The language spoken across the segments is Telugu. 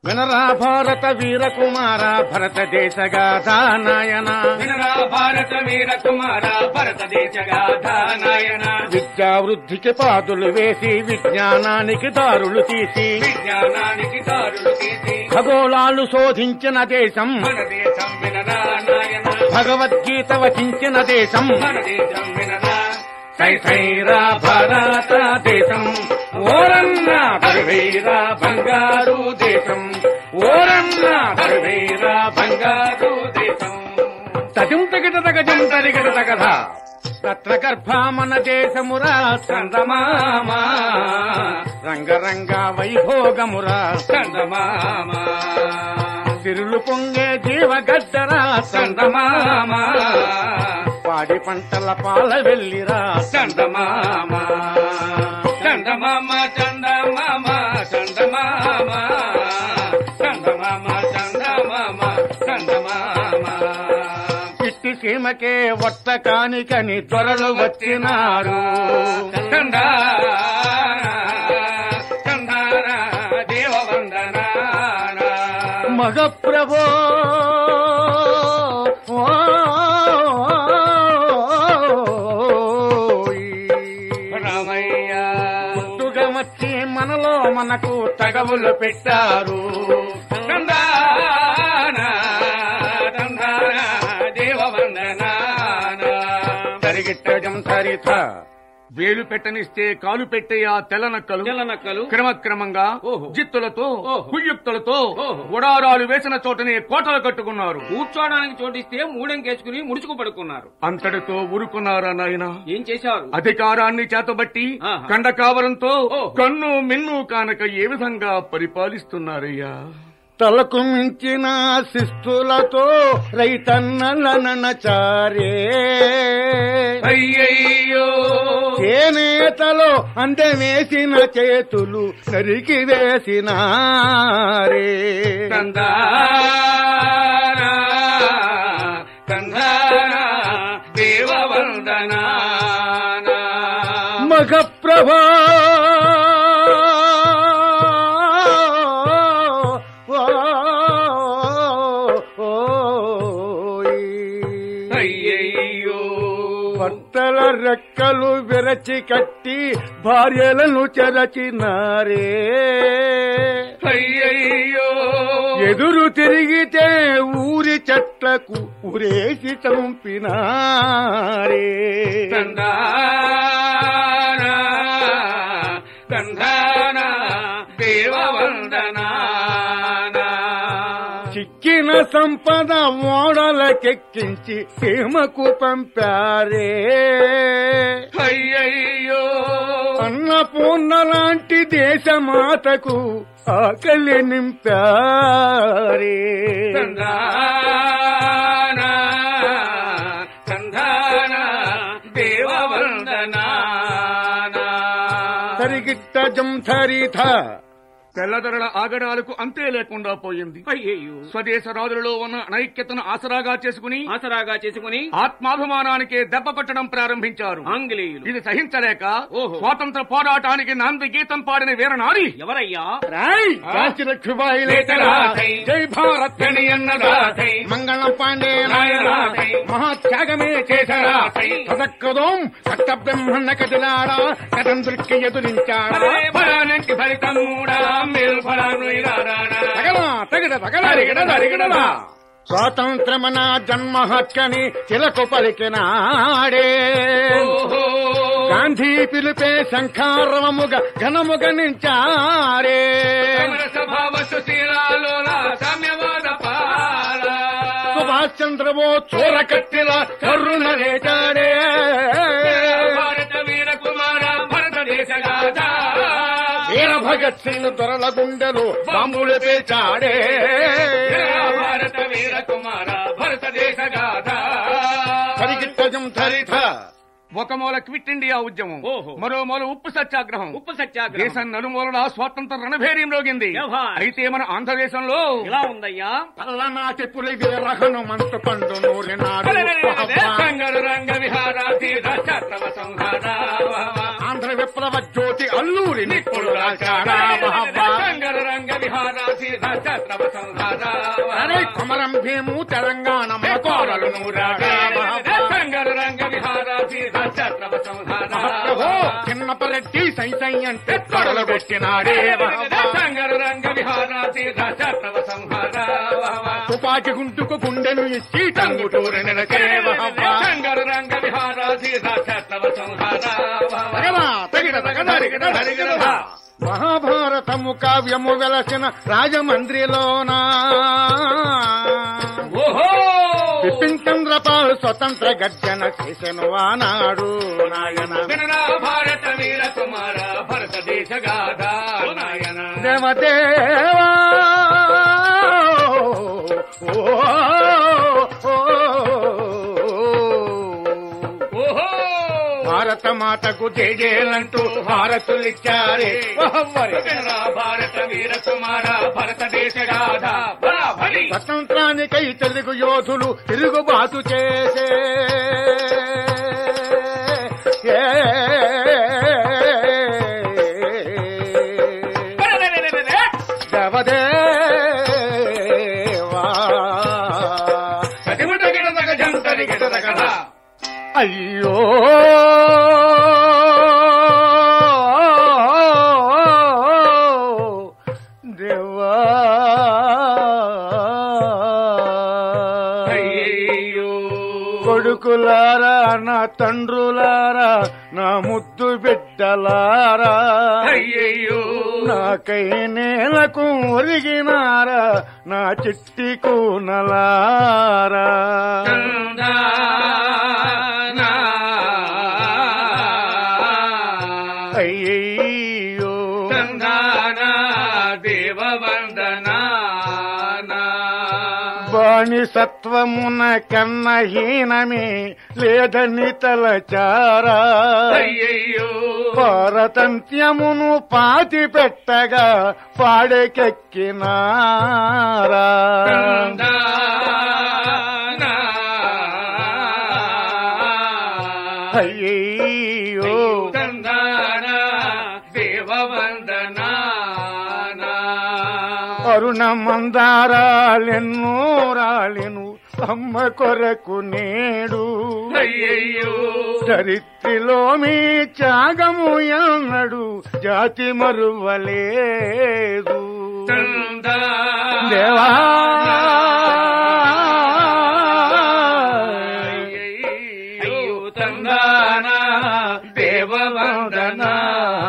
వినరా భారత వీర కుమార భరతదేశ గాథా నాయన వినరా భారత వీర కుమార భారతదేశ గాథానాయన విద్యా వృద్ధికి పాదులు వేసి విజ్ఞానానికి దారులు తీసి విజ్ఞానానికి దారులు తీసి ఖగోళాలు శోధించిన దేశం మన దేశం వినరా నాయన భగవద్గీత వచించిన దేశం మన దేశం వినరా సై సైరా భారత దేశం ఓరన్నా పరువైరా బంగారు దేశం ఓరన్నా పరువైరా బంగారు దేశం తజం తగిట తగజం తరిగట తగధ తత్ర గర్భా మన దేశమురా చందమామ రంగరంగ వైభోగమురా చందమామ సిరులు పొంగే జీవగడ్డరా చందమామ పాడి పంటల పాల వెళ్ళిరా చందమామ చందమామ చందమామ చందమామ చందమామ చందమామ చందమామ చిట్టి సీమకే వట్ట కానికని త్వరలు వచ్చినారు చందాన చందాన దేవవందనాన మగ ప్రభో రామయ్య పుట్టుగా వచ్చి మనలో మనకు తగవులు పెట్టారు చందాన చందాన దేవవందనాన తరిగిట్టజం సరిత వేలు పెట్టనిస్తే కాలు పెట్టే ఆ తెల్లనక్కలు తెల్లనక్కలు క్రమక్రమంగా ఓహో. జిత్తులతో ఓహో. కుయ్యుక్తులతో ఓహో. గుడారాలు వేసిన చోటనే కోటలు కట్టుకున్నారు కూర్చోడానికి చోటిస్తే మూడెంకేసుకుని ముడుచుకు పడుకున్నారు అంతటితో ఊరుకున్నారా నాయన ఏం చేశారు అధికారాన్ని చేతబట్టి ఆహా. కండకావరంతో ఓహో. కన్ను మిన్ను కానక ఏ విధంగా పరిపాలిస్తున్నారయ్యా తలకు మించిన శిస్తులతో రైతన్నలనచారే అయ్యయ్యో చేనేతలో అందవేసిన చేతులు నరికి వేసినారే చందాన చందాన దేవవందనాన మగ ప్రభా అయ్యయ్యో భర్తల రెక్కలు విరచి కట్టి భార్యలను చెరచినారే అయ్యయ్యో ఎదురు తిరిగితే ఊరి చెట్లకు ఉరేసి చంపినారే చందాన చందాన దేవవందనాన చిక్కిన సంపద ఓడలకెక్కించి సీమకు పంపారే అయ్యయ్యో అన్నపూర్ణ లాంటి దేశమాతకు ఆకలి నింపారే చందాన చందాన దేవవందనాన సరిగిట్ట జంధరిథ తెల్లదొరల ఆగడాలకు అంతే లేకుండా పోయింది అయ్యయ్యో స్వదేశ రాజులలో ఉన్న అనైక్యతను ఆసరాగా చేసుకుని ఆసరాగా చేసుకుని ఆత్మాభిమానానికి దెబ్బ కొట్టడం ప్రారంభించారు ఆంగ్లేయులు ఇది సహించలేక ఓహో. స్వాతంత్ర పోరాటానికి నాంది గీతం పాడిన వీరనారి ఎవరయ్యా రాయ్ ఆ? కాంచీలక్ష్మీబాయి లేఖరాధై. జై భారత్ గణి అన్నదాధై. మంగళం పాండే నాయనాధై. మహాత్యాగమే చేశారా నాయనాధై. పదక్కదోం కట్ట బ్రహ్మణ కదిలాడా కథం దృక్కి ఎదురించాడా ఫలానంటి ఫలితమూడా మేలు ఫలాను ఇరారాడా. తగలా తగిడ తగలా తరిగిడ తరిగిడదా. స్వాతంత్రమన జన్మ హక్కని చిలకు పలికినాడే ఓహో. గాంధీ పిలిపే శంఖారవముగ ఘనముగనించారే సమర స్వభావ సుశీలాలోల సామ్యవాద పాల. సుభాష్ చంద్రబోస్ చోర కత్తిల కర్రున లేచాడే భారత వీర కుమార భారతదేశ గాథ వీర భగత్ సింగ్ దొరల గుండెలు బాంబులు పేచాడే భారత వీర కుమార భారతదేశ గాథ పరిగిట్టజం ధరిత ఒక మూల క్విట్ ఇండియా ఉద్యమం ఓహో. మరో మూల ఉప్పు సత్యాగ్రహం ఉప్పు సత్యాగ్రహం దేశం నలుమూలల స్వాతంత్ర రణభేర్యం రోగింది వ్యవహార్. అయితే మన ఆంధ్రదేశంలో ఎలా ఉందయ్యా పల్లనాటి పులి వీరహను మంతు పండు నూరినాడు రంగడు రంగ విహారాధి రాష్ట్రవ సంహార ఆంధ్ర విప్లవ జ్యోతి అల్లూరి నిప్పుడు రాశాడా మహాబా రంగర రంగ విహారాసి ఛత్రవ సంహార అరే కొమరం భీము తెలంగాణ మకోరలు నూరాడా మహాబా రంగర రంగ విహారాసి ఛత్రవ సంహార మహాప్రభో చిన్నపరెడ్డి సై సై అంటే తొడలు పెట్టినాడే మహాబా రంగర రంగ విహారాసి ఛత్రవ సంహార తుపాకి గుంటుకు గుండెను ఇచ్చి టంగుటూరి నిలకే మహాబా రంగర రంగ విహారాసి ఛత్రవ సంహార తగదా, తగిన తగదరిగిన దరిగినదా. మహాభారతము కావ్యము వెలసిన రాజమండ్రిలోనా ఓహో బిపిన్ చంద్రపాల్ స్వతంత్ర గర్జన చేసెను ఆనాడు నాయన వినరా భారత వీర కుమార భారతదేశ గాథ నాయన దేవదేవా ఓ, ఓ, ఓ. ఓహో భారత మాతకు జేజేలంటూ భారతులిచ్చారే వహవ్వరి. వినరా భారత వీర కుమార భారతదేశ గాథ బరాబరి స్వతంత్రానికై తెలుగు యోధులు తిరుగుబాటు చేసే ఏ. దేవదేవా. కదిముటగిడదగ జంతరిగిడదగద అయ్యో దేవా అయ్యయ్యో కొడుకులారా నా తండ్రులారా నా ముద్దు బిడ్డలారా అయ్యయ్యో నాకై నేలకు ఒరిగినారా నా చిట్టి కూనలారా తందానా. అయ్యో తందానా దేవవందనా బాణిసత్వమున కన్న హీనమే లేదని తలచారా అయ్యయ్యో పారతంత్యమును పాతి పెట్టగా పాడెకెక్కినారా తందానా. అయ్యో తందానా దేవవందనా అరుణ మందారాలెన్నో రాలెను అమ్మ కొరకు నేడు అయ్యయ్యో చరిత్రలో మీ త్యాగము ఎన్నడు జాతి మరువలేదు దేవా అయ్యో తందానా దేవవందనా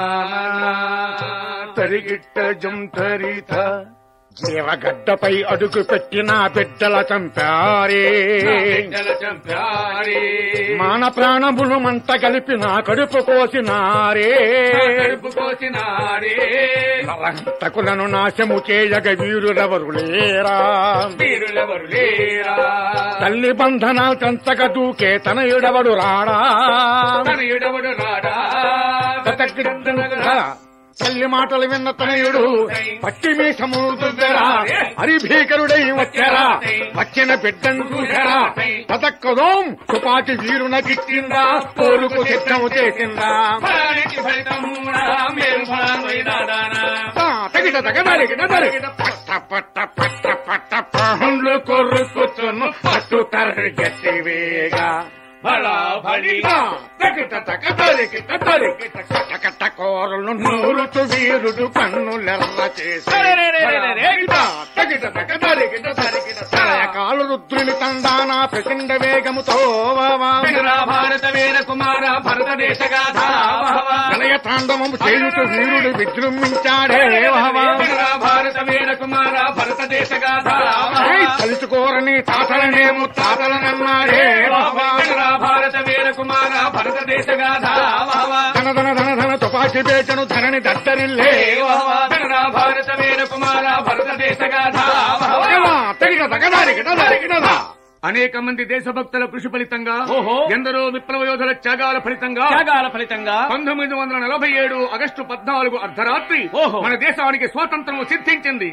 తరిగిట్ట జం తరిత జీవగడ్డపై అడుగు పెట్టిన బిడ్డల చంపారే బిడ్డల చంపారే మాన ప్రాణములు మంట కలిపి నా కడుపు కోసినారే కడుపు కోసినారే నరహంతకులను నాశము చేయగ వీరులెవరు లేరా వీరులెవరు లేరా తల్లి బంధనాలు చంచక దూకే తనయుడవడు రాడా తనయుడవడు రాడా తతగిడ్డనగా తల్లి మాటలు విన్న తనయుడు పట్టి మీసము దుద్దరా హరిభీకరుడై వచ్చారా వచ్చిన బిడ్డను చూశారా తతక్కదోం తుపాకి వీరునకిచ్చిందా కోరుకు సిద్ధము చేసిందా ఫలానికి ఫలితమునా మేలు ఫలాన్వైదానా ఆ, తగిట తగదరిగిన దరిగిన పట్ట పట్ట పట్ట పట్ట పహండ్లు కొరుకుతును పట్టు తరగతివేగా బలా బలిగా తగిట తగదరిగిన దరిగిట కటకట కోరలు నూరుతు వీరుడు కన్నులెర్ర చేసి తగిట తగదరిగిన దరిగిన కాలు రుద్రుని తందానా ప్రచండ వేగముతో వినరా భారత వీర కుమార భారతదేశ గాథ ప్రళయ తాండవము చేయుతు వీరుడు విజృంభించాడే వావా వినరా భారత వీర కుమార భారతదేశ గాథ ఏయ్, తలుచుకోరని తాతలనేము తాతలనన్నాడే వావా వినరా భారత వీర కుమార భారతదేశ గాథ ధన ధన ధన ధన తుపాకి పేటను ధరణి దత్తరిల్లే వినరా భారత వీర కుమార భారతదేశ గాథ తగిన తగదారిగిన దరిగినదా అనేక మంది దేశభక్తుల కృషి ఫలితంగా ఓహో. ఎందరో విప్లవ యోధుల త్యాగాల ఫలితంగా త్యాగాల ఫలితంగా పంతొమ్మిది వందల నలభై ఏడు ఆగస్టు పద్నాలుగు అర్ధరాత్రి ఓహో. మన దేశానికి స్వాతంత్రం సిద్ధించింది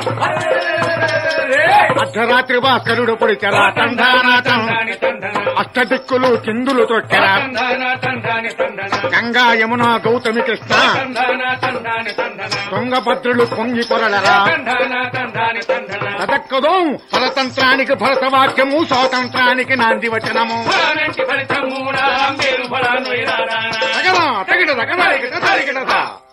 అర్ధరాత్రి భాస్కరుడు పొడిచరా తండానాటం తండాని తండన. అష్ట అష్టదిక్కులు చిందులు తొక్కెరా తందన తందాని తందన గంగా యమున గౌతమి కృష్ణ తందన తందాని తందన తుంగభద్రులు పొంగి పొరలరా తందన తందాని తందన తదక్కదం పరతంత్రానికి భరతవాక్యము స్వాతంత్రానికి నాంది వచనము ఫలానంటి ఫలితము నా మేలు ఫలాను ఇరానా తగదా తగిడ తగదా తగిడ తగిడ